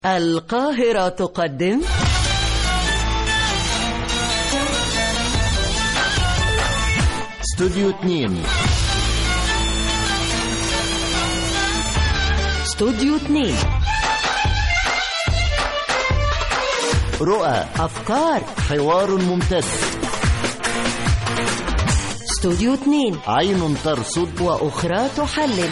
القاهرة تقدم استوديو 2 استوديو 2 رؤى أفكار حوار ممتد استوديو 2 عين ترصد وأخرى تحلل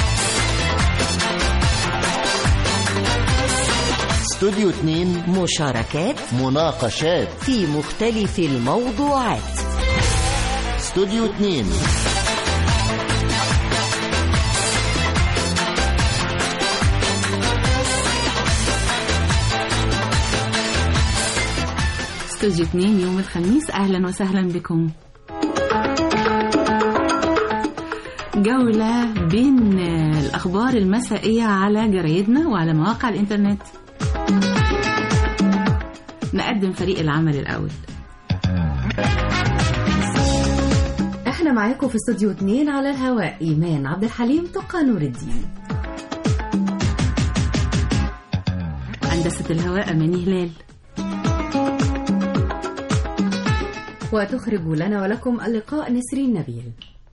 استوديو 2 مشاركات مناقشات في مختلف الموضوعات استوديو 2 استوديو 2 يوم الخميس اهلا وسهلا بكم جولة بين الأخبار المسائية على جرايدنا وعلى مواقع الإنترنت نقدم فريق العمل الأول احنا معاكم في استوديو 2 على الهواء ايمان عبد الحليم تقى نور الدين هندسة الهواء أماني هلال وتخرج لنا ولكم اللقاء نسرين نبيل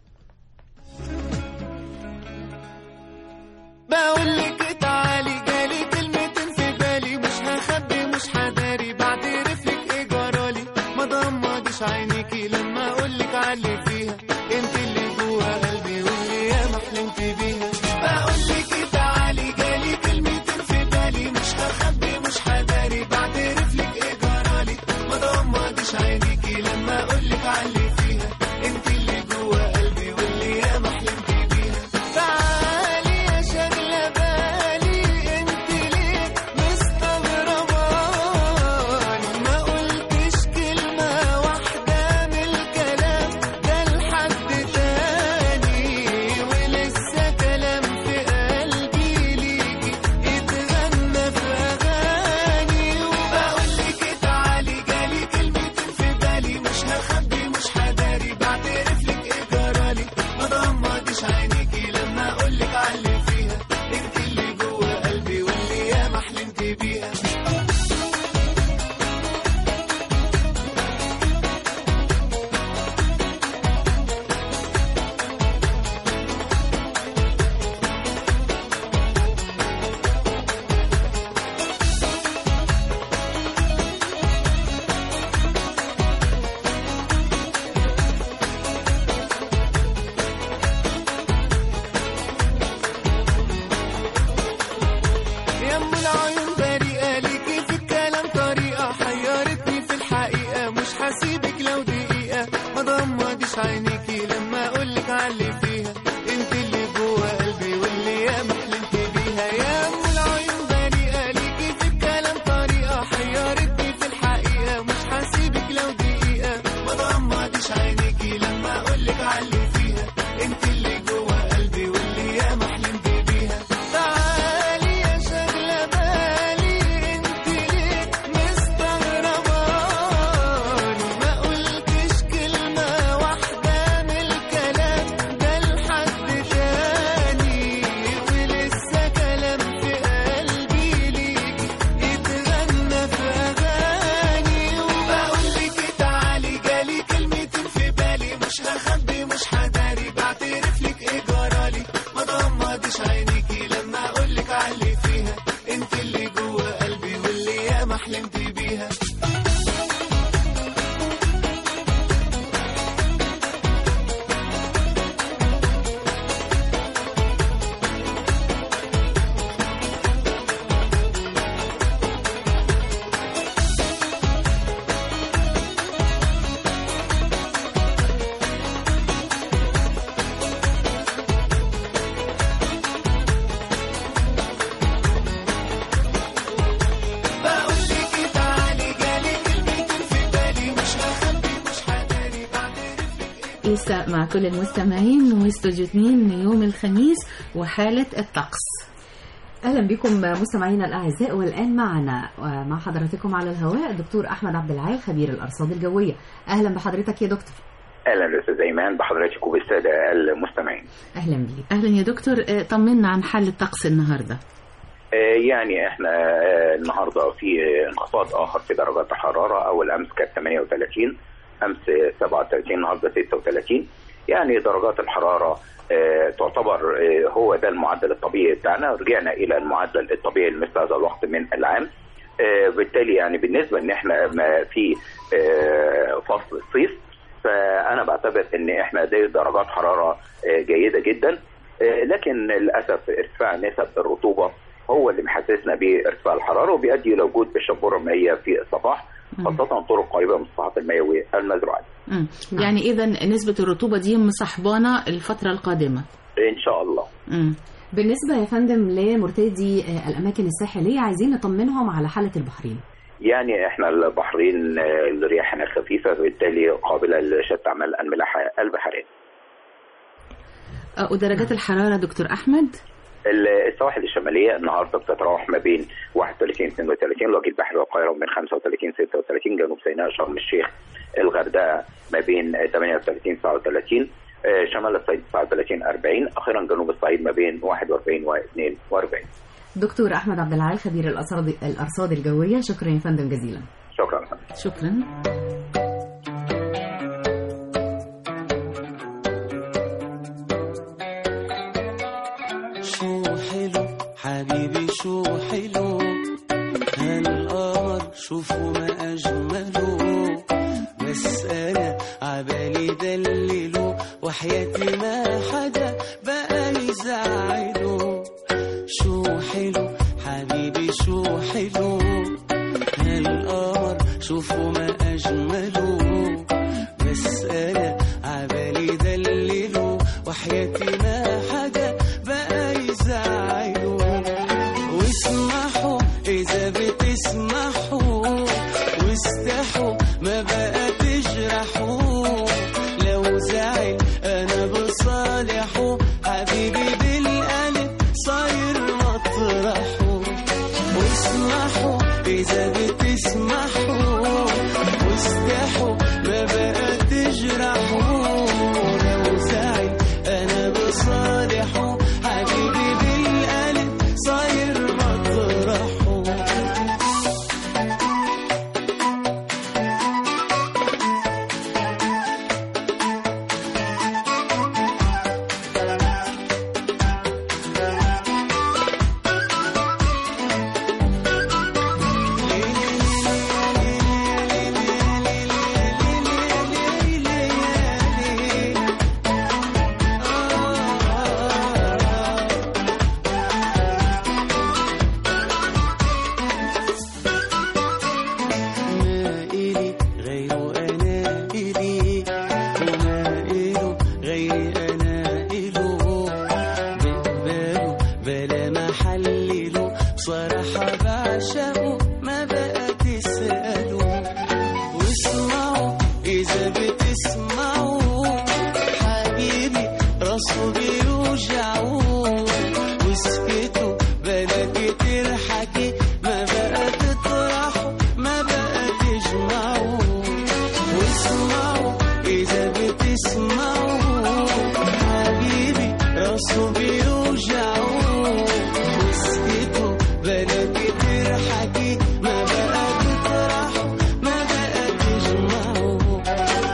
بقول لك تعالي جالي كلمتين في بالي مش هخبي مش هداري بعترف لك ايه جرالي ما ضمضش عينيكي لما اقول لك علي فيها انت اللي جوا قلبي واللي ياما حلمت بيها بقول لك تعالي جالي كلمتين في بالي مش هخبي مش هداري بعترف لك ايه جرالي ما ضمضش عينيكي لما اقول لك علي فيها انت اللي جوا قلبي واللي ياما حلمت بيها تعالي يا شغلة بالي انت ليه مستغرباني ما قلتش كلمة واحدة من الكلام ده لحد تاني ولسه كلام في قلبي ليكي اتغنى في اغاني وبقولك تعالي جالي كلمتين في بالي مش هخبي مش هداري بعترف لك ايه جرالي ما ضمضش عينيكي لما اقولك علي فيها انت اللي جوا قلبي واللي ياما حلمت بيها يا ام العيون بريئة ليكي في الكلام طريقة حيرتني في الحقيقة مش هسيبك لو دقيقة ما ضمضش عينيكي لما اقولك علي فيها انت اللي جوا قلبي واللي ياما حلمت بيها يا ام العيون بريئة ليكي في الكلام طريقة حيرتني في الحقيقة مش هسيبك لو دقيقة ما ضمضش عينيكي لما اقولك علي فيها انت اللي جوا قلبي واللي ياما حلمت بيها تعالي يا شغلة بالي انت ليه مستغرباني ما قلتش كلمة واحدة من الكلام ده لحد تاني ولسه كلام في قلبي ليكي اتغنى في اغاني وبقولك تعالي جالي كلمتين في بالي مش هخبي مش هداري بعترف لك ايه جرالي ما ضمضش عينيكي لما اقولك علي فيها انت اللي جوا قلبي واللي ياما حلمت بيها بقولك تعالي جالي كلمتين في بالي مش هخبي مش هداري بعترف لك ايه إيسا مع كل المستمعين واستوديو 2 يوم الخميس وحالة الطقس اهلا بكم مستمعينا الاعزاء والان معنا مع حضراتكم على الهواء الدكتور احمد عبد العال خبير الارصاد الجويه اهلا بحضرتك يا دكتور اهلا استاذ ايمان بحضرتك وبالساده المستمعين اهلا بيك أهلا يا دكتور آه، طمنا عن حال الطقس النهاردة آه، يعني احنا آه، النهارده في انخفاض اخر في درجات الحراره اول امس كانت 38 امس 37 النهارده 36 يعني درجات الحراره آه، تعتبر آه، هو ده المعدل الطبيعي بتاعنا رجعنا الى المعدل الطبيعي لمثل هذا الوقت من العام آه، بالتالي يعني بالنسبه ان احنا ما في آه، فصل الصيف فانا بعتبر ان احنا دي درجات حراره آه، جيده جدا آه، لكن للاسف ارتفاع نسب الرطوبه هو اللي محسسنا بارتفاع الحراره وبيؤدي الى وجود الشبوره المائيه في الصباح خاصه طرق قريبه من الصفحات المائيه والمزروعات مم. يعني إذا نسبة الرطوبة دي مصاحبانا الفترة القادمة ان شاء الله مم. بالنسبة يا فندم لمرتدي آه، الأماكن الساحلية عايزين نطمنهم على حالة البحرين يعني احنا البحرين آه، الرياح هناك خفيفه بالتالي قابله لشتى اعمال الملاحه البحريه آه، ودرجات الحرارة دكتور أحمد السواحل الشماليه النهارده بتتراوح ما بين 31 32 لوجه البحر والقاهره ومن 35 36 جنوب سيناء شرم الشيخ الغردقه ما بين 38 39 آه، شمال الصعيد 39 40 اخيرا جنوب الصعيد ما بين 41 و 42 دكتور أحمد عبد العال خبير الأرصاد الأرصاد الجوية شكرا يا فندم جزيلا شكرا شكرا شو حلو حبيبي شو حلو هالقمر شوفوا ما أجمله بس أنا عبالي دلله وحياتي ما حدا بقى يزعله شو حلو حبيبي شو حلو هالقمر شوفوا ما أجمله بس أنا عبالي دلله وحياتي ما حدا بقى يزعله واسمحوا إذا بتسمحوا واستحوا ما بقى تجرحوا لو زعل أنا بصالحه حبيبي بالقلب صاير مطرحه واسمحوا إذا بتسمحوا واستحوا ما بقى تجرحوا لو زعل أنا بصالحه حبيبي بالقلب صاير مطرحه ما إلي غيره أنا إلي وما إله غيري أنا إله بقبله بلا ما حلله بصراحة بعشقه ما بقى تسأله واسمعوا إذا بتسمعوا حبيبي راسه بيوجعه واسكتوا بلا كتير حكي ما بقى تطرحوا ما بقى تجمعوا واسمعوا إذا بتسمعوا حبيبي راسه بيوجعه واسكتوا بلا كتير حكي ما بقى تطرحوا ما بقى تجمعوا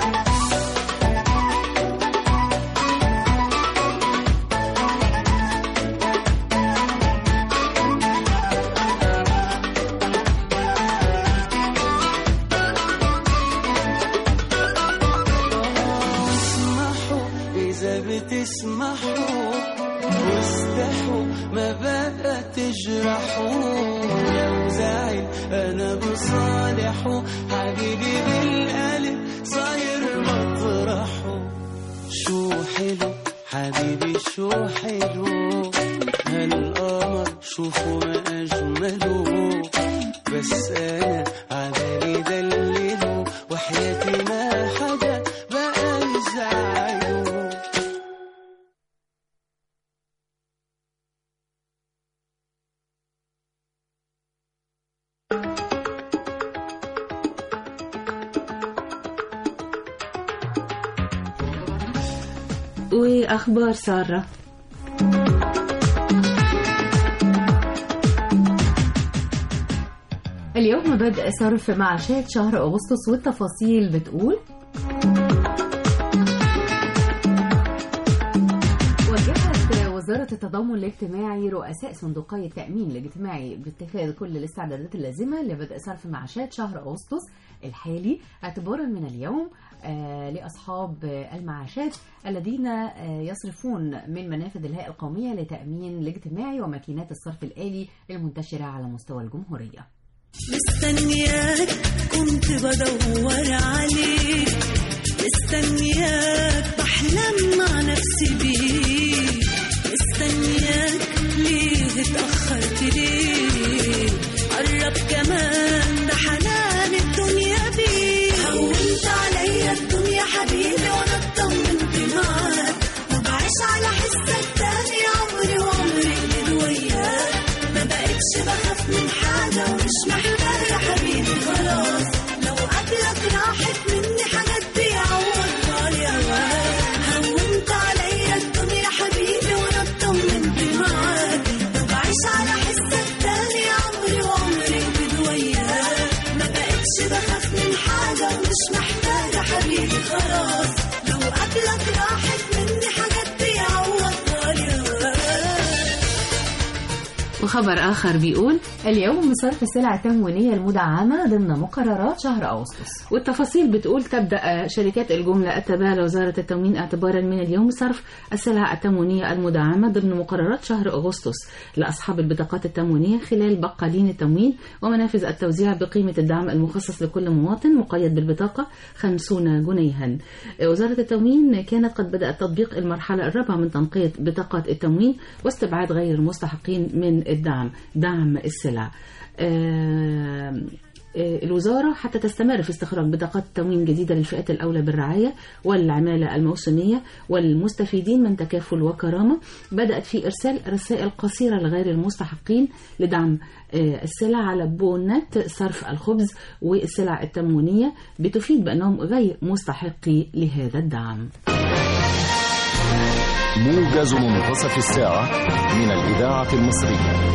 اسمحوا إذا بتسمحوا واستحوا ما بقى تجرحوا لو زعل أنا بصالحه حبيبي بالقلب صاير مطرحه شو حلو حبيبي شو حلو هالقمر شوفوا ما أجمله بس أنا عبالي دلله وحياتي ما حدا بقى يزعله وأخبار سارة اليوم بدء صرف معاشات شهر أغسطس والتفاصيل بتقول وجهت وزارة التضامن الاجتماعي رؤساء صندوقي التأمين الاجتماعي باتخاذ كل الاستعدادات اللازمة لبدء صرف معاشات شهر أغسطس الحالي اعتبارا من اليوم آه، لأصحاب آه، المعاشات الذين آه، يصرفون من منافذ الهيئة القومية لتأمين الاجتماعي وماكينات الصرف الآلي المنتشرة على مستوى الجمهورية مستنياك كنت بدور عليك مستنياك بحلم مع نفسي بيك مستنياك ليه اتأخرت ليه قرب كمان ده حنان الدنيا بيك هونت عليا الدنيا حبيبي وانا اطمنت معاك وبعيش على حسك تاني عمري وعمري اللي وياك ما بقتش بخاف من حاجة ومش محتاجة حبيبي خلاص لو قبلك راحت مني حاجات بيعوضها لي أوقات هونت عليا الدنيا حبيبي وانا اطمنت معاك وبعيش على حسك تاني عمري وعمري اللي وياك ما بقتش بخاف من حاجة ومش محتاجة حبيبي خلاص لو قبلك راحت مني حاجات بيعوضها لي أوقات وخبر آخر بيقول اليوم صرف السلع التموينية المدعمة ضمن مقررات شهر أغسطس والتفاصيل بتقول تبدأ شركات الجملة التابعة لوزارة التموين اعتبارا من اليوم صرف السلع التموينية المدعمة ضمن مقررات شهر أغسطس لأصحاب البطاقات التموينية خلال بقالين التموين ومنافذ التوزيع بقيمة الدعم المخصص لكل مواطن مقيد بالبطاقة 50 جنيها وزارة التموين كانت قد بدأت تطبيق المرحلة الرابعة من تنقية بطاقات التموين واستبعاد غير المستحقين من الدعم دعم السلع آه، آه، الوزارة حتى تستمر في استخراج بطاقات تموين جديدة للفئات الأولى بالرعاية والعمالة الموسمية والمستفيدين من تكافل وكرامة بدأت في إرسال رسائل قصيرة لغير المستحقين لدعم آه، السلع على بونات صرف الخبز والسلع التموينية بتفيد بأنهم غير مستحقي لهذا الدعم موجز منتصف الساعة من الإذاعة المصرية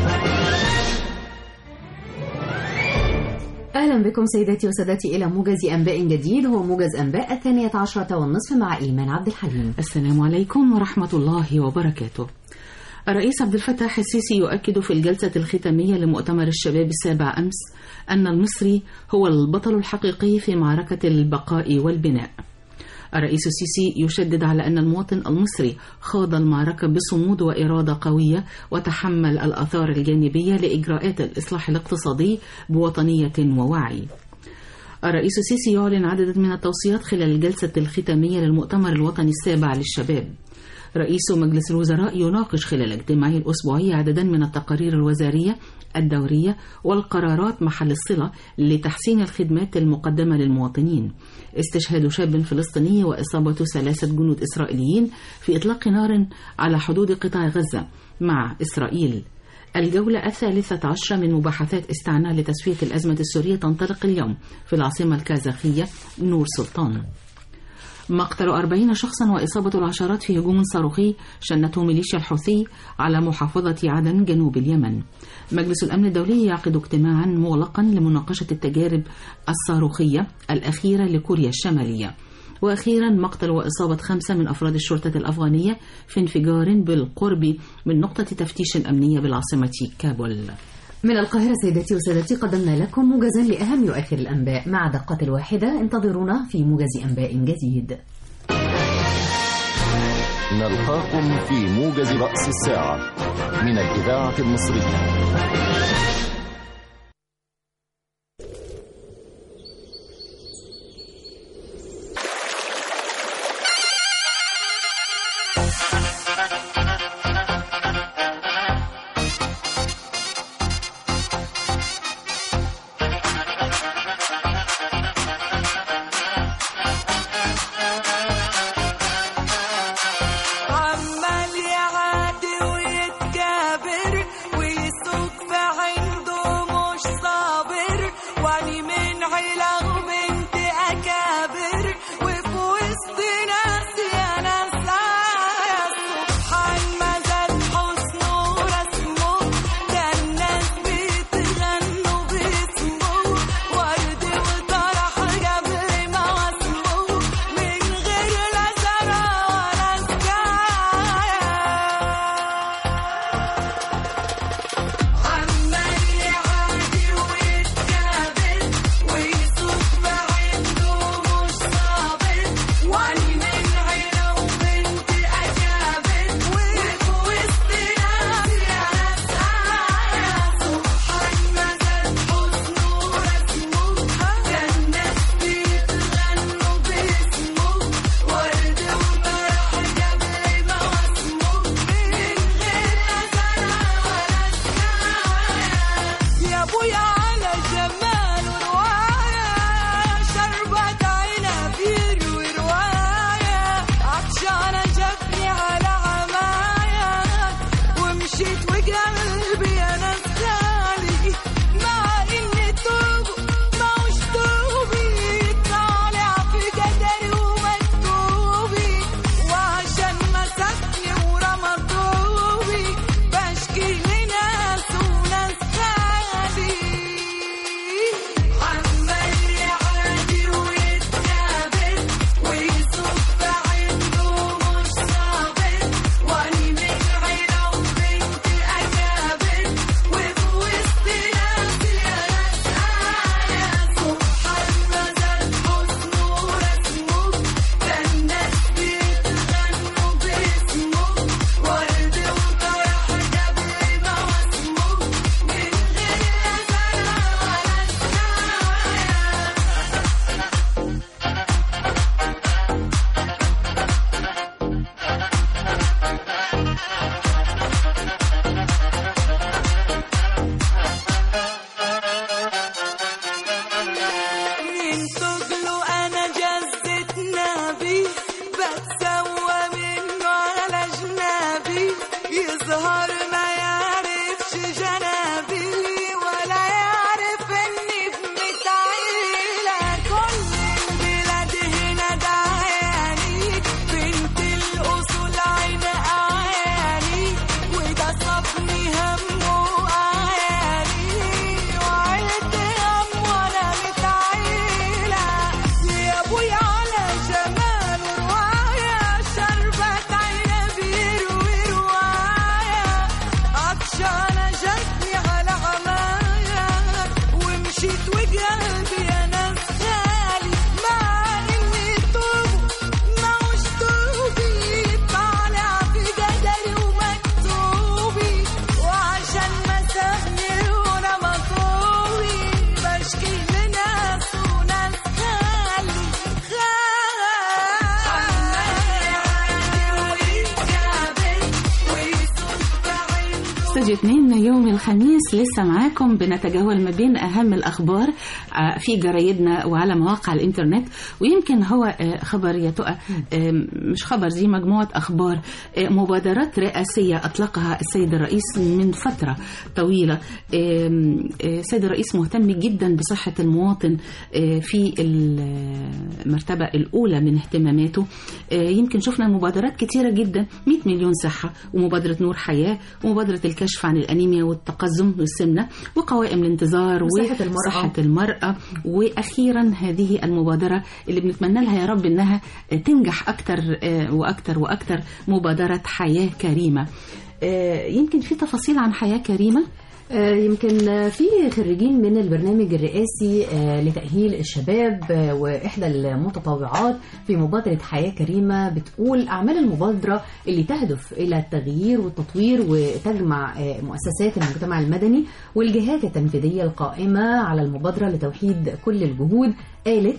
أهلا بكم سيداتي وسادتي إلى موجز أنباء جديد هو موجز أنباء الثانية عشرة والنصف مع إيمان عبد الحليم السلام عليكم ورحمة الله وبركاته الرئيس عبد الفتاح السيسي يؤكد في الجلسة الختامية لمؤتمر الشباب السابع أمس أن المصري هو البطل الحقيقي في معركة البقاء والبناء الرئيس السيسي يشدد على أن المواطن المصري خاض المعركة بصمود وإرادة قوية وتحمل الآثار الجانبية لإجراءات الإصلاح الاقتصادي بوطنية ووعي الرئيس السيسي يعلن عددا من التوصيات خلال الجلسة الختامية للمؤتمر الوطني السابع للشباب رئيس مجلس الوزراء يناقش خلال اجتماعه الأسبوعي عددا من التقارير الوزارية الدورية والقرارات محل الصلة لتحسين الخدمات المقدمة للمواطنين استشهاد شاب فلسطيني وإصابة ثلاثة جنود إسرائيليين في إطلاق نار على حدود قطاع غزة مع إسرائيل الجولة الثالثة عشرة من مباحثات استعناء لتسوية الأزمة السورية تنطلق اليوم في العاصمة الكازاخية نور سلطان مقتل أربعين شخصا وإصابة العشرات في هجوم صاروخي شنته ميليشيا الحوثي على محافظة عدن جنوب اليمن مجلس الأمن الدولي يعقد اجتماعا مغلقا لمناقشة التجارب الصاروخية الأخيرة لكوريا الشمالية وأخيرا مقتل وإصابة خمسة من أفراد الشرطة الأفغانية في انفجار بالقرب من نقطة تفتيش أمنية بالعاصمة كابول من القاهرة سيداتي وسادتي قدمنا لكم موجزا لأهم وآخر الأنباء مع دقة الواحدة انتظرونا في موجز أنباء جديد نلقاكم في موجز رأس الساعة من الإذاعة المصرية عمال يعادي ويتكابر ويسوق في عين من تغلو انا جزت نبي بتسوى منه على جنابي يظهر ما يعرفش جنابي ولا يعرف اني ابنة عيلة كل البلاد هنا دعاني بنت الاصول عين اعياني وده صابني هم وقعاني وعيلتي هم وانا متعيلة يا ابويا على جمال رواية شربت عنبي يروي رواية عطشانة جاتني على عماية ومشيت وقلبي انا خالي مع اني توب ما وش توبي طالع في قدري ومكتوبي وعشان ما سابني وانا مطوبي بشكي لناس وناس خالي استوديو 2 يوم الخميس لسه معاكم بنتجول ما بين اهم الاخبار آه، في جرايدنا وعلى مواقع الانترنت ويمكن هو آه، خبر يا تقى آه، مش خبر دي مجموعه اخبار آه، مبادرات رئاسيه اطلقها السيد الرئيس من فتره طويله آم، آه، السيد الرئيس مهتم جدا بصحه المواطن آه، في المرتبه الاولى من اهتماماته آه، يمكن شفنا مبادرات كتيره جدا 100 مليون صحه ومبادره نور حياه ومبادره الكشف عن الانيميا والتقزم والسمنه وقوائم الانتظار وصحة المرأة. وصحه المراه واخيرا هذه المبادره اللي بنتمنى لها يا رب انها تنجح اكتر آه، واكتر واكتر مبادره حياه كريمه آه، يمكن في تفاصيل عن حياه كريمه آه، يمكن آه، في خريجين من البرنامج الرئاسي آه، لتأهيل الشباب آه، وإحدى المتطوعات في مبادرة حياة كريمة بتقول أعمال المبادرة اللي تهدف إلى التغيير والتطوير وتجمع آه، مؤسسات المجتمع المدني والجهات التنفيذية القائمة على المبادرة لتوحيد كل الجهود قالت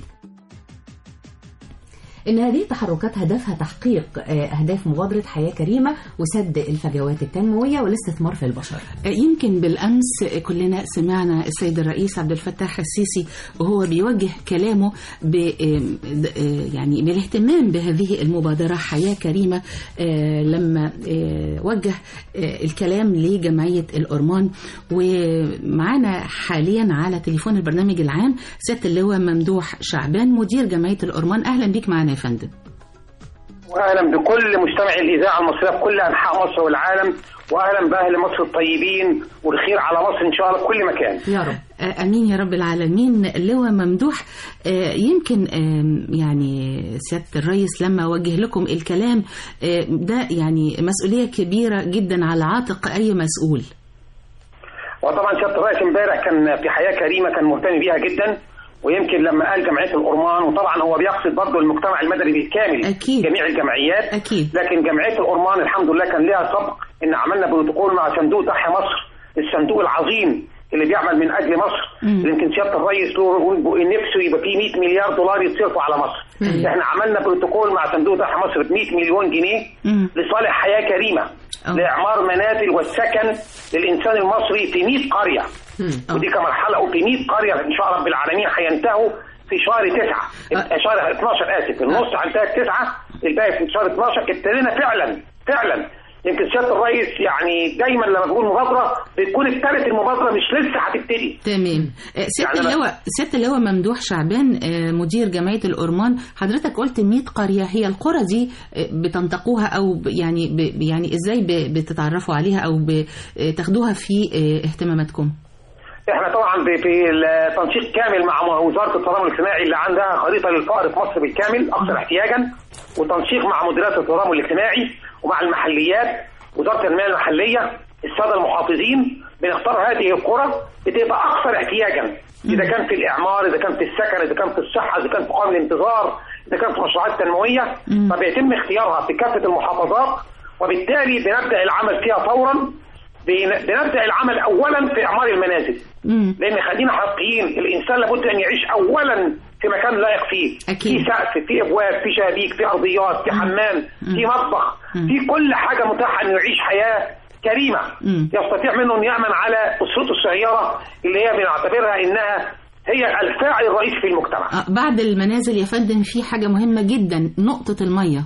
إن هذه التحركات هدفها تحقيق آه، أهداف مبادرة حياة كريمة وسد الفجوات التنموية والاستثمار في البشر يمكن بالامس كلنا سمعنا السيد الرئيس عبد الفتاح السيسي وهو بيوجه كلامه ب يعني بالاهتمام بهذه المبادره حياه كريمه آه، لما آه، وجه آه، الكلام لجمعيه الأورمان ومعانا حاليا على تليفون البرنامج العام سياده اللواء ممدوح شعبان مدير جمعيه الأورمان اهلا بيك معنا يا فندم واهلا بكل مستمعي الاذاعه المصريه في كل انحاء مصر والعالم واهلا باهل مصر الطيبين والخير على مصر ان شاء الله في كل مكان يا رب آه، امين يا رب العالمين لواء ممدوح آه، يمكن آم، يعني سياده الرئيس لما وجه لكم الكلام آه، ده يعني مسؤوليه كبيره جدا على عاتق اي مسؤول وطبعا سياده الرئيس امبارح كان في حياه كريمه كان مهتم بيها جدا ويمكن لما قال جمعيه الأورمان وطبعا هو بيقصد برضه المجتمع المدني بالكامل أكيد. جميع الجمعيات أكيد. لكن جمعيه الأورمان الحمد لله كان لها سبق ان عملنا بروتوكول مع صندوق تحيا مصر الصندوق العظيم اللي بيعمل من اجل مصر مم. يمكن سياده الرئيس له نفسه يبقى فيه 100 مليار دولار يتصرفوا على مصر مم. احنا عملنا بروتوكول مع صندوق تحيا مصر ب 100 مليون جنيه مم. لصالح حياه كريمه أه. لاعمار منازل والسكن للانسان المصري في 100 قريه أه. ودي كمرحله وفي 100 قريه ان شاء الله رب العالمين هينتهوا في شهر 9 أه. شهر 12 اسف النص هينتهي في 9 الباقي في شهر 12 ابتدينا فعلا فعلا يمكن سياده الرئيس يعني دايما لما بيقول مبادره بتكون ابتدت المبادره مش لسه هتبتدي تمام آه، سياده يعني أنا- اللواء سياده اللواء ممدوح شعبان آه، مدير جمعيه الأورمان حضرتك قلت 100 قريه هي القرى دي آه، بتنتقوها او ب- يعني ب- يعني ازاي ب- بتتعرفوا عليها او بتاخدوها في آه، اهتماماتكم احنا طبعا ب- في التنسيق كامل مع وزاره التضامن الاجتماعي اللي عندها خريطه للفقر في مصر بالكامل اكثر احتياجا وتنسيق مع مديريات التضامن الاجتماعي ومع المحليات وزاره التنميه المحليه الساده المحافظين بنختار هذه القرى بتبقى اكثر احتياجا اذا كان في الاعمار اذا كان في السكن اذا كان في الصحه اذا كان في قوائم الانتظار اذا كان في مشروعات تنمويه مم. فبيتم اختيارها في كافه المحافظات وبالتالي بنبدا العمل فيها فورا بن- بنبدا العمل اولا في اعمار المنازل مم. لان خلينا حقيقيين الانسان لابد ان يعيش اولا في مكان لائق فيه أكيد. في سقف في ابواب في شبابيك في ارضيات في حمام في مطبخ مم. في كل حاجه متاحه انه يعيش حياه كريمه مم. يستطيع منه ان يامن على اسرته الصغيره اللي هي بنعتبرها انها هي الفاعل الرئيسي في المجتمع آه، بعد المنازل يا فندم في حاجة مهمة جدا نقطة المية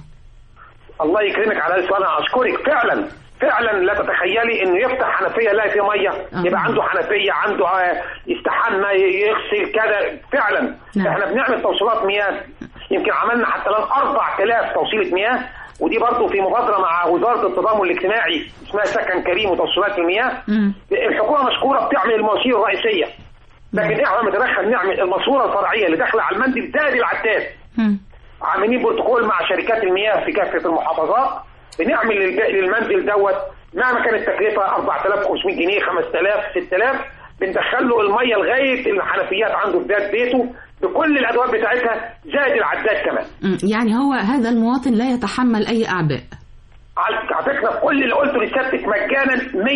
الله يكرمك على السؤال انا اشكرك فعلا فعلا لا تتخيلي انه يفتح حنفيه يلاقي فيها ميه آه. يبقى عنده حنفيه عنده آه، يستحمى ي- يغسل كذا فعلا نعم. احنا بنعمل توصيلات مياه يمكن عملنا حتى الان 4000 توصيله مياه ودي برضه في مبادره مع وزاره التضامن الاجتماعي اسمها سكن كريم وتوصيلات المياه مم. الحكومه مشكوره بتعمل المواسير الرئيسيه لكن احنا لما نتدخل نعمل الماسوره الفرعيه اللي داخله على المنزل زائد العداد مم. عاملين بروتوكول مع شركات المياه في كافه المحافظات بنعمل للب- للمنزل دوت مهما كانت التكلفه 4500 جنيه 5000 6000 بندخل له الميه لغايه الحنفيات عنده في بيت بيته بكل الادوات بتاعتها زائد العداد كمان مم. يعني هو هذا المواطن لا يتحمل أي أعباء على على فكره كل اللي قلته لسيادتك مجانا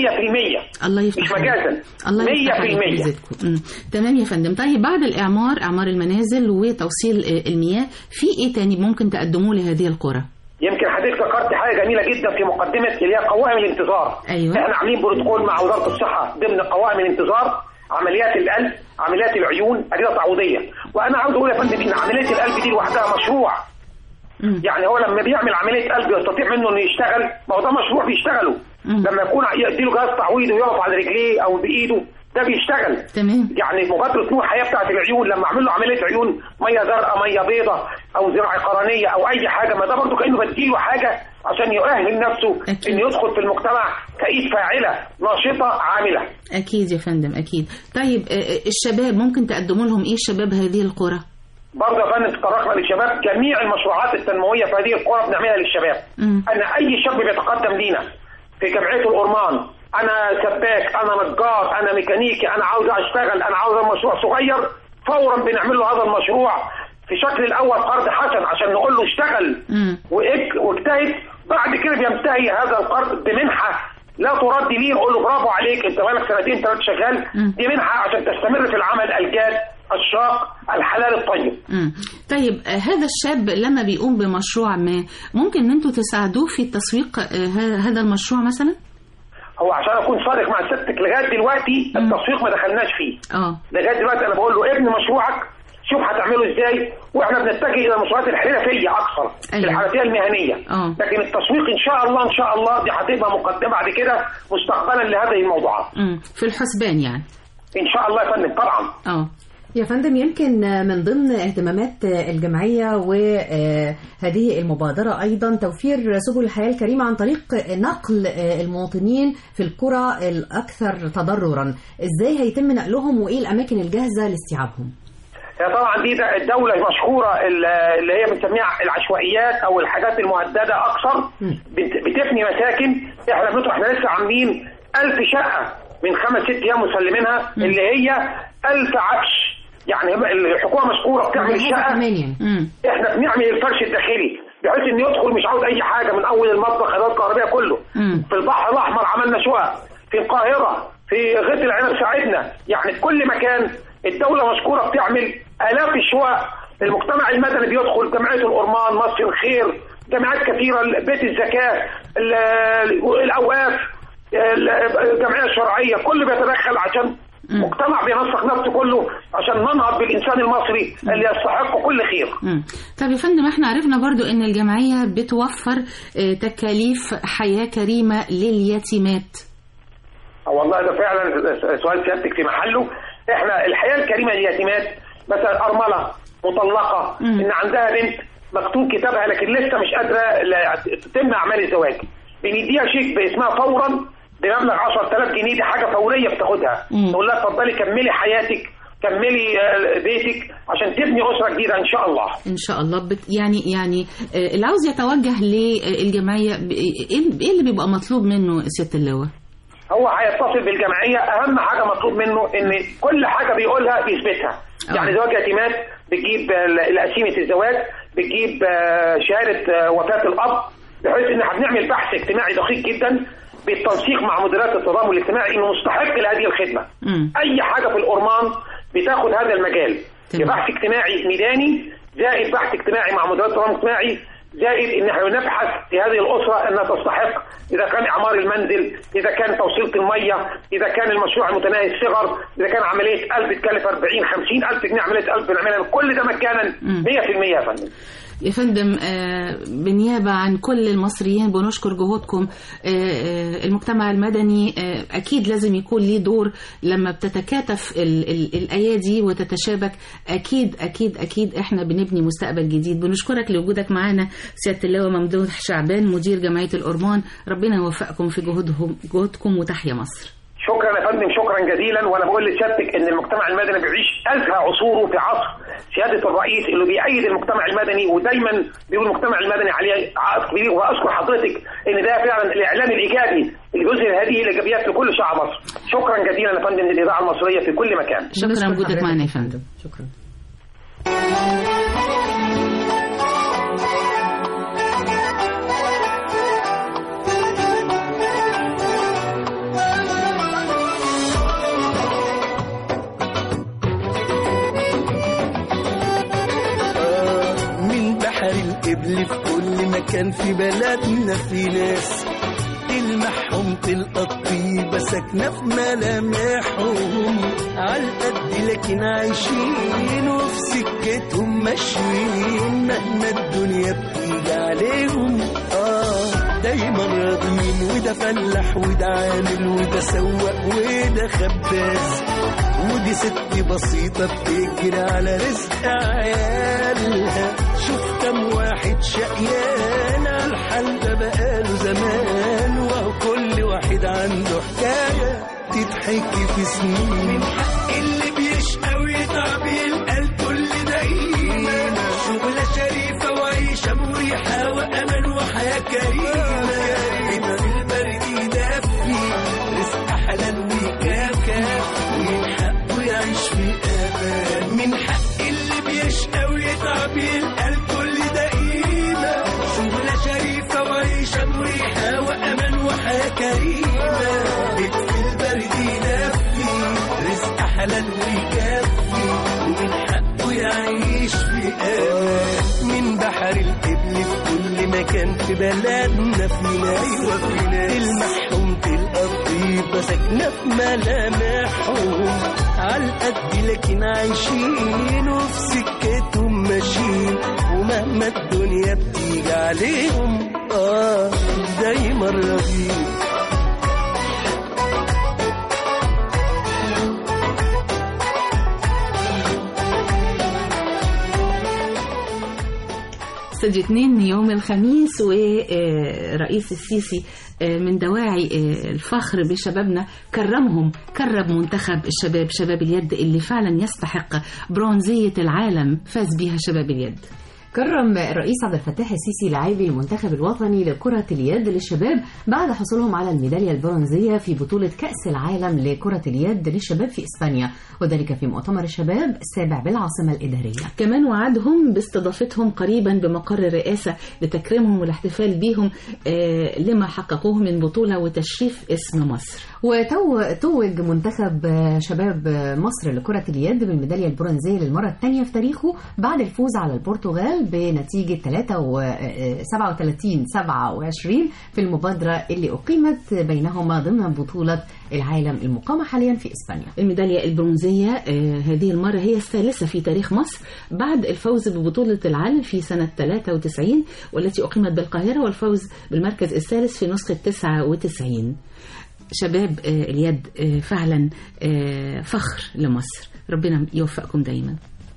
100% الله يفتح مش عليك. مجازا الله يفتح عليك 100% ويزيدكم. مم. تمام يا فندم طيب بعد الإعمار إعمار المنازل وتوصيل آه، المياه في إيه تاني ممكن تقدموه لهذه القرى يمكن حضرتك ذكرت حاجه جميله جدا في مقدمه اللي هي قوائم الانتظار أيوة. احنا عاملين بروتوكول مع وزاره الصحه ضمن قوائم الانتظار عمليات القلب عمليات العيون ادله تعويضيه وانا عاوز اقول يا فندم ان عمليه القلب دي لوحدها مشروع مم. يعني هو لما بيعمل عمليه قلب يستطيع منه انه يشتغل ما هو ده مشروع بيشتغله مم. لما يكون يديله جهاز تعويض ويقف على رجليه او بايده ده بيشتغل تمام يعني مبادره نور الحياه بتاعت العيون لما اعمل له عمليه عيون ميه زرقاء ميه بيضاء او زراعه قرنيه او اي حاجه ما ده برضه كانه بديله حاجه عشان يؤهل نفسه أكيد. انه يدخل في المجتمع كايد فاعله ناشطه عامله أكيد يا فندم أكيد طيب آه، آه، الشباب ممكن تقدموا لهم إيه شباب هذه القرى برضه يا فندم تطرقنا للشباب جميع المشروعات التنمويه في هذه القرى بنعملها للشباب مم. انا اي شاب بيتقدم لينا في جمعيه الأورمان انا سباك انا نجار انا ميكانيكي انا عاوز اشتغل انا عاوز مشروع صغير فورا بنعمل له هذا المشروع في شكل الاول قرض حسن عشان نقول له اشتغل مم. واك- واجتهد بعد كده بينتهي هذا القرض بمنحه لا ترد ليه نقول له برافو عليك انت بقالك سنتين ثلاثه شغال مم. دي منحه عشان تستمر في العمل الجاد الشاق الحلال الطيب مم. طيب آه، هذا الشاب لما بيقوم بمشروع ما ممكن ان انتوا تساعدوه في تسويق آه، ه- هذا المشروع مثلا هو عشان اكون صادق مع سيادتك لغايه دلوقتي مم. التسويق ما دخلناش فيه اه لغايه دلوقتي انا بقول له ابني مشروعك شوف هتعمله ازاي واحنا بنتجه الى المشروعات الحرفيه اكثر أيوة. الحرفيه المهنيه آه. لكن التسويق ان شاء الله ان شاء الله دي هتبقى مقدمه بعد كده مستقبلا لهذه الموضوعات مم. في الحسبان يعني ان شاء الله يا فندم طبعا اه يا فندم يمكن من ضمن اهتمامات الجمعية وهذه المبادرة أيضا توفير سبل الحياة الكريمة عن طريق نقل المواطنين في القرى الأكثر تضررا إزاي هيتم نقلهم وإيه الأماكن الجاهزة لاستيعابهم هي طبعا دي ده- الدولة مشهورة ال- اللي هي بنسميها العشوائيات أو الحاجات المهددة أكثر مم. بت- بتبني مساكن احنا بنطرح احنا لسه عاملين ألف شقة من خمس ست أيام مسلمينها اللي هي ألف عفش يعني هم- الحكومة مشهورة بتعمل جاهزة الشقة كمان يعني مم. احنا بنعمل الفرش الداخلي بحيث انه يدخل مش عاوز اي حاجه من اول المطبخ ادوات كهربائيه كله مم. في البحر الاحمر عملنا شقق في القاهره في غيط العنب ساعدنا يعني في كل مكان الدوله مشكوره بتعمل الاف الشقق المجتمع المدني بيدخل جمعيه الأورمان مصر الخير جمعيات كثيره بيت الزكاه ال- الاوقاف ال- الجمعيه الشرعيه كل بيتدخل عشان مجتمع بينسق نفسه كله عشان ننهض بالانسان المصري اللي يستحق كل خير مم. طب يا فندم احنا عرفنا برضو ان الجمعية بتوفر آه، تكاليف حياة كريمة لليتيمات والله ده فعلا سؤال سيادتك في محله احنا الحياه الكريمه لليتيمات مثلا ارمله مطلقه مم. ان عندها بنت مكتوب كتابها لكن لسه مش قادره لا- تتم اعمال الزواج بنديها شيك باسمها فورا بمبلغ 10000 جنيه دي حاجه فوريه بتاخدها مم. نقول لها اتفضلي كملي حياتك كملي آه، بيتك عشان تبني اسره جديده ان شاء الله ان شاء الله بت يعني يعني آه، اللي عاوز يتوجه للجمعية ب- ايه إيه اللي بيبقى مطلوب منه ست اللواء هو هيتصل بالجمعيه اهم حاجه مطلوب منه ان كل حاجه بيقولها بيثبتها آه. يعني زواج يتيمات بتجيب القسيمه الزواج بتجيب آه، شهاده آه، وفاه الاب بحيث ان احنا بنعمل بحث اجتماعي دقيق جدا بالتنسيق مع مديريات التضامن الاجتماعي انه مستحق لهذه الخدمه مم. اي حاجه في الأورمان بتاخد هذا المجال تمام. بحث اجتماعي ميداني زائد بحث اجتماعي مع مديريات التضامن الاجتماعي زائد ان احنا نبحث في هذه الاسره انها تستحق اذا كان اعمار المنزل اذا كان توصيله الميه اذا كان المشروع المتناهي الصغر اذا كان عمليه قلب تكلف 40 50 الف جنيه عمليه قلب بنعملها كل ده مجانا 100% يا فندم يا فندم آه، بالنيابة عن كل المصريين بنشكر جهودكم آه، آه، المجتمع المدني آه، أكيد لازم يكون ليه دور لما بتتكاتف ال- ال- الأيادي وتتشابك أكيد أكيد أكيد إحنا بنبني مستقبل جديد بنشكرك لوجودك معنا سيادة اللواء ممدوح شعبان مدير جمعية الأورمان ربنا يوفقكم في جهودهم جهودكم وتحيا مصر شكرا يا فندم شكرا جزيلا وانا بقول لسيادتك ان المجتمع المدني بيعيش ازهى عصوره في عصر سياده الرئيس اللي بيأيد المجتمع المدني ودايما بيقول المجتمع المدني عليه عائق كبير واذكر حضرتك ان ده فعلا الاعلام الايجابي اللي بيظهر هذه الايجابيات لكل شعب مصر شكرا جزيلا يا فندم للاذاعه المصريه في كل مكان شكرا وجودك معنا يا فندم شكرا من بحر القبل في كل مكان في بلدنا في ناس تلمحهم تلقى الطيبة ساكنة في ملامحهم عالقد لكن عايشين وفي سكتهم ماشيين مهما الدنيا بتيجي عليهم اه دايما راضيين وده فلاح وده عامل وده سواق وده خباز ودي ست بسيطة بتجري على رزق عيالها شوف كم واحد شقيان على الحال ده بقاله زمان وهو كل واحد عنده حكاية تتحكي في سنين من حق اللي بيشقى ويتعب يلقى الكل دايما شغلة شريفة وعيشة مريحة وأمان وحياة كريمة بيت في البرد يدفي رزق حلال ويكافي ومن حقه يعيش في امان من حق اللي بيشقى ويتعب يلقى الكل ده قيمه شغله شريفه وعيشه مريحه وامان وحياه كريمه بيت في البرد يدفي رزق حلال ويكفي ومن حقه يعيش في امان من بحر القبل في كل مكان في بلدنا في ناس ايوه في ناس تلمحهم تلقى الطيبه ساكنه في ملامحهم عالقد لكن عايشين وفي سكتهم ماشيين ومهما الدنيا بتيجي عليهم اه دايما راضيين استوديو 2 يوم الخميس ورئيس السيسي آه، من دواعي آه، الفخر بشبابنا كرمهم كرم منتخب الشباب شباب اليد اللي فعلا يستحق برونزية العالم فاز بيها شباب اليد كرم الرئيس عبد الفتاح السيسي لاعبي المنتخب الوطني لكرة اليد للشباب بعد حصولهم على الميدالية البرونزية في بطولة كأس العالم لكرة اليد للشباب في إسبانيا وذلك في مؤتمر الشباب السابع بالعاصمة الإدارية كمان وعدهم باستضافتهم قريبا بمقر الرئاسة لتكريمهم والاحتفال بيهم آه، لما حققوه من بطولة وتشريف اسم مصر وتوج منتخب شباب مصر لكرة اليد بالميدالية البرونزية للمرة الثانية في تاريخه بعد الفوز على البرتغال بنتيجة 37 27 في المبادرة اللي أقيمت بينهما ضمن بطولة العالم المقامة حاليا في إسبانيا الميدالية البرونزية آه، هذه المرة هي الثالثة في تاريخ مصر بعد الفوز ببطولة العالم في سنة 93 والتي أقيمت بالقاهرة والفوز بالمركز الثالث في نسخة 99 شباب آه، اليد آه، فعلا آه، فخر لمصر ربنا يوفقكم دايما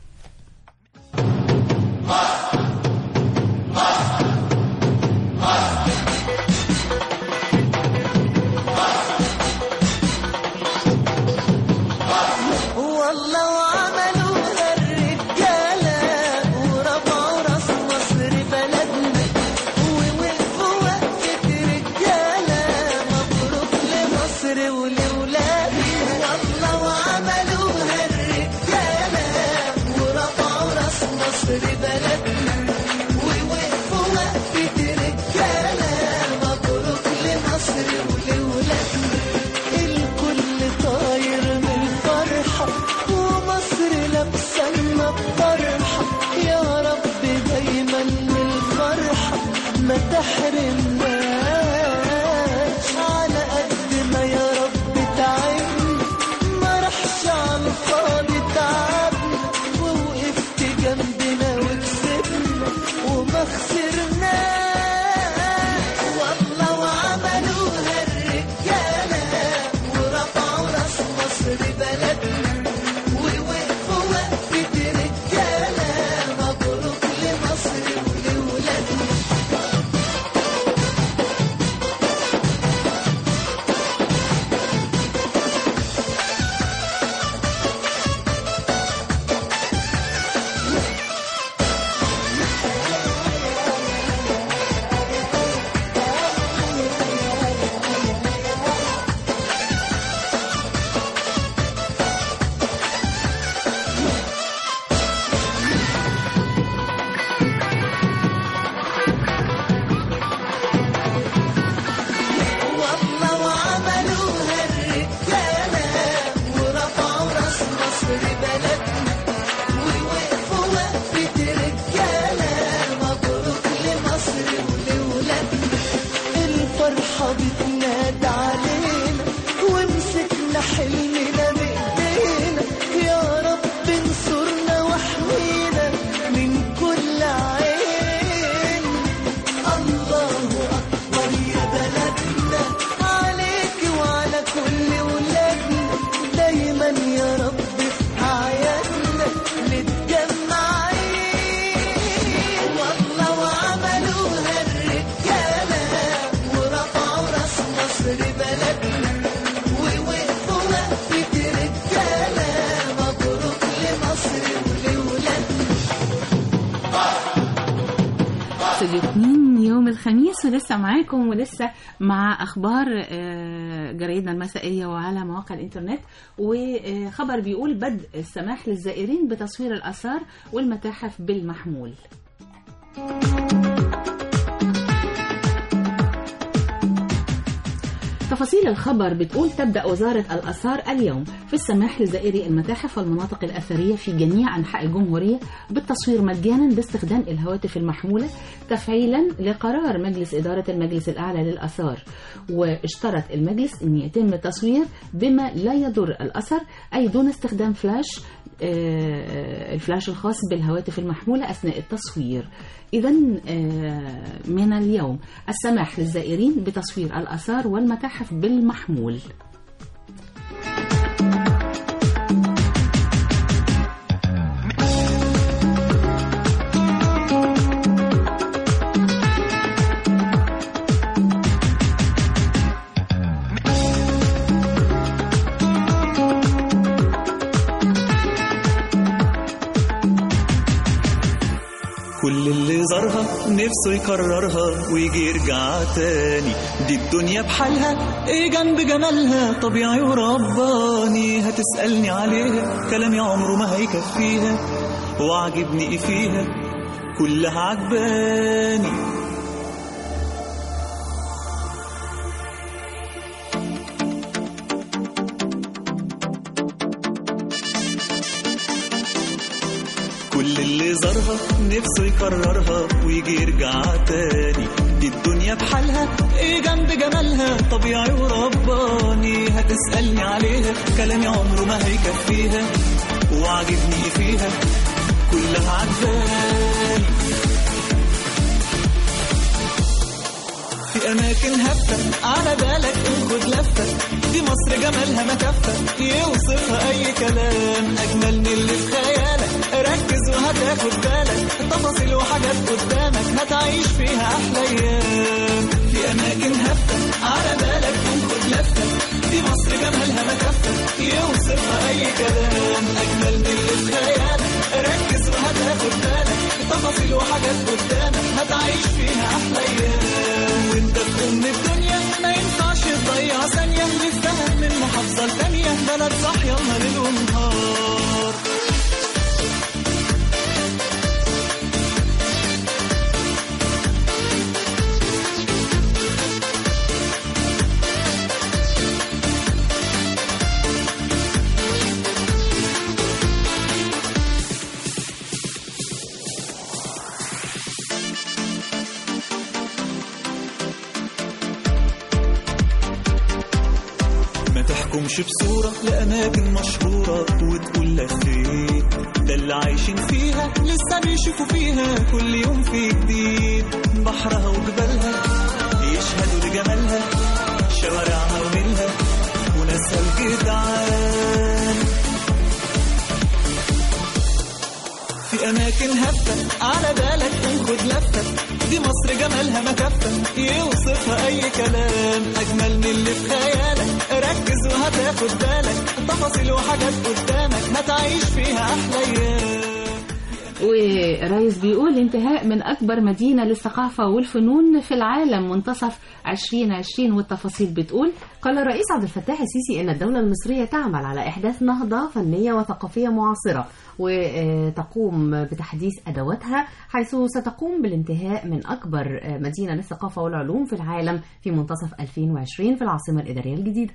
والله وعملوها الرجالة ورفعوا راس مصر بلدنا ووقفوا وقفة رجالة مبروك لمصر ولولادنا والله وعملوها الرجالة استوديو 2 يوم الخميس ولسه معاكم ولسه مع اخبار آه، جرايدنا المسائيه وعلى مواقع الانترنت وخبر بيقول بدء السماح للزائرين بتصوير الاثار والمتاحف بالمحمول تفاصيل الخبر بتقول تبدأ وزارة الآثار اليوم في السماح لزائري المتاحف والمناطق الأثرية في جميع أنحاء الجمهورية بالتصوير مجانا باستخدام الهواتف المحمولة تفعيلا لقرار مجلس إدارة المجلس الأعلى للآثار واشترط المجلس أن يتم التصوير بما لا يضر الأثر أي دون استخدام فلاش آه، الفلاش الخاص بالهواتف المحمولة أثناء التصوير إذا من اليوم السماح للزائرين بتصوير الآثار والمتاحف بالمحمول كل اللي زارها نفسه يكررها ويجي يرجع تاني دي الدنيا بحالها ايه جنب جمالها طبيعي ورباني هتسألني عليها كلامي عمره ما هيكفيها وعجبني ايه فيها كلها عجباني كل اللي زارها نفسه يكررها ويجي يرجع تاني دي الدنيا بحالها ايه جنب جمالها طبيعي ورباني هتسألني عليها كلامي عمره ما هيكفيها وعجبني إيه فيها كلها عجباني في أماكن هفة على بالك خد لفة دي مصر جمالها ما كفة يوصفها أي كلام أجمل من اللي في خيالك ركز وهتاخد بالك تفاصيل وحاجات قدامك هتعيش فيها أحلى أيام في أماكن هفة على بالك خد لفة دي مصر جمالها ما كفة يوصفها أي كلام أجمل من اللي في خيالك ركز وهتاخد بالك تفاصيل وحاجات قدامك هتعيش فيها أحلى أيام وأنت في أم الدنيا ما ينفعش تضيع ثانية لفها من محافظة لتانية بلد صاحية ليل ونهار ما تحكمش بصورة لأماكن مشهورة وتقول لفيت ده اللي عايشين فيها لسه بيشوفوا فيها كل يوم في جديد بحرها وجبالها يشهدوا لجمالها شوارعها ونيلها وناسها الجدعان في أماكن هفة على بالك خد لفة دي مصر جمالها ما كفة يوصفها أي كلام أجمل من اللي في خيالك ركز وهتاخد بالك تفاصيل وحاجات قدامك هتعيش فيها أحلى أيام ورئيس بيقول انتهاء من أكبر مدينة للثقافة والفنون في العالم منتصف 2020 والتفاصيل بتقول قال الرئيس عبد الفتاح السيسي ان الدوله المصريه تعمل على احداث نهضه فنيه وثقافيه معاصره وتقوم بتحديث ادواتها حيث ستقوم بالانتهاء من اكبر مدينه للثقافه والعلوم في العالم في منتصف 2020 في العاصمه الاداريه الجديده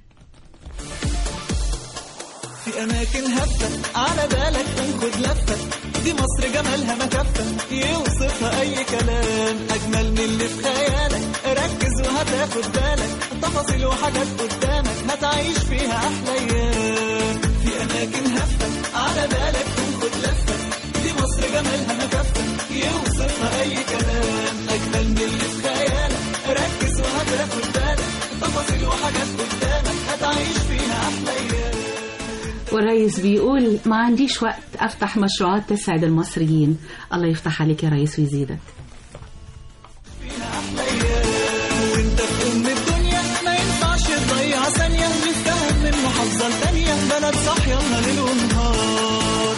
في أماكن هفة على بالك خد لفة دي مصر جمالها ما كفة يوصفها أي كلام أجمل من اللي في خيالك ركز وهتاخد بالك تفاصيل وحاجات قدامك هتعيش فيها أحلى أيام في أماكن هفة على بالك خد لفة دي مصر جمالها ما كفة يوصفها أي كلام أجمل من اللي في خيالك ركز وهتاخد بالك تفاصيل وحاجات قدامك هتعيش فيها أحلى أيام والرئيس بيقول ما عنديش وقت أفتح مشروعات تسعد المصريين الله يفتح عليك يا رئيس ويزيدك وانت في ام الدنيا ما ينفعش تضيع ثانية نفتهم من محافظة لتانية بلد صاحية ليل ونهار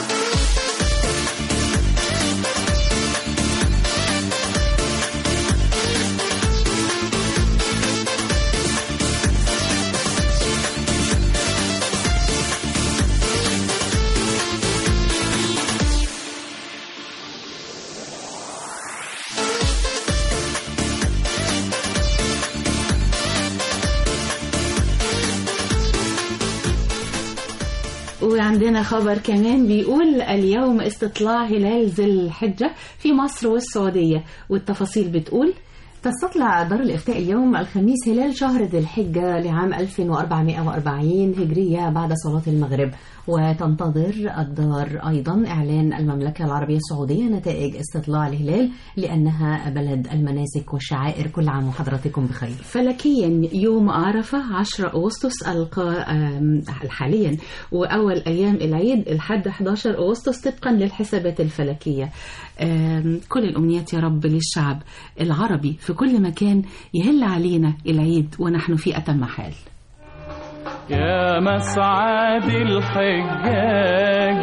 عندنا خبر كمان بيقول اليوم استطلاع هلال ذي الحجة في مصر والسعودية والتفاصيل بتقول تستطلع دار الإفتاء اليوم الخميس هلال شهر ذي الحجة لعام 1440 هجرية بعد صلاة المغرب وتنتظر الدار أيضا إعلان المملكة العربية السعودية نتائج استطلاع الهلال لأنها بلد المناسك والشعائر كل عام وحضراتكم بخير فلكيا يوم عرفة 10 أغسطس القا... آم، حاليا وأول أيام العيد الحد 11 أغسطس طبقا للحسابات الفلكية آم، كل الأمنيات يا رب للشعب العربي في كل مكان يهل علينا العيد ونحن في أتم حال يا مسعد الحجاج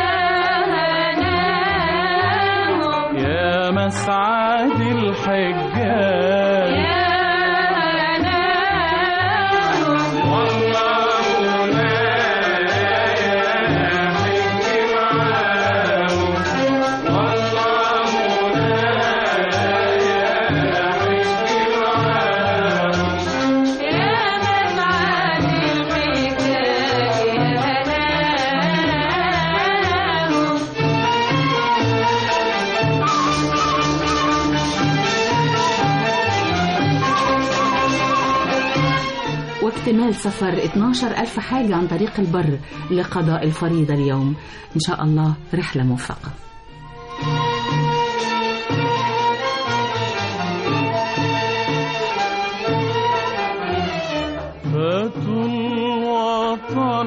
يا مسعد الحجاج واكتمال سفر 12 ألف حاجة عن طريق البر لقضاء الفريضة اليوم إن شاء الله رحلة موفقة فاتوا الوطن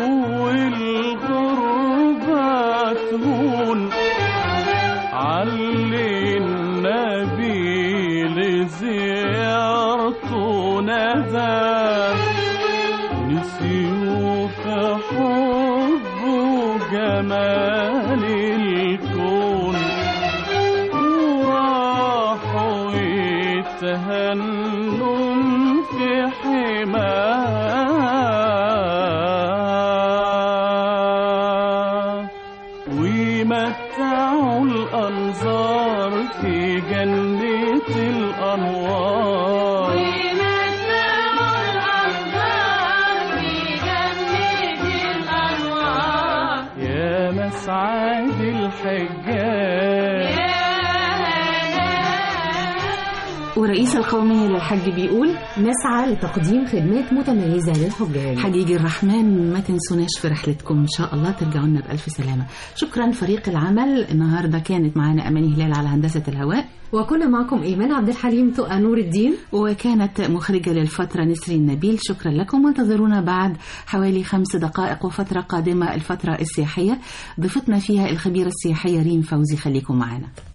والغربة تهون علي النبي لزيارته ندى نسيوا في حبه جمال الكون وراحوا يتهنوا في حماه ويمتعوا الأنظار في جنة الأنوار يا مسعد الحجاج ورئيس القومية للحج بيقول نسعى لتقديم خدمات متميزة للحجاج حجيج الرحمن ما تنسوناش في رحلتكم إن شاء الله ترجعوا لنا بألف سلامة شكرا فريق العمل النهاردة كانت معانا أماني هلال على هندسة الهواء وكنا معكم إيمان عبد الحليم تقى نور الدين وكانت مخرجة للفترة نسرين نبيل شكرا لكم وانتظرونا بعد حوالي خمس دقائق وفترة قادمة الفترة السياحية ضيفتنا فيها الخبيرة السياحية ريم فوزي خليكم معنا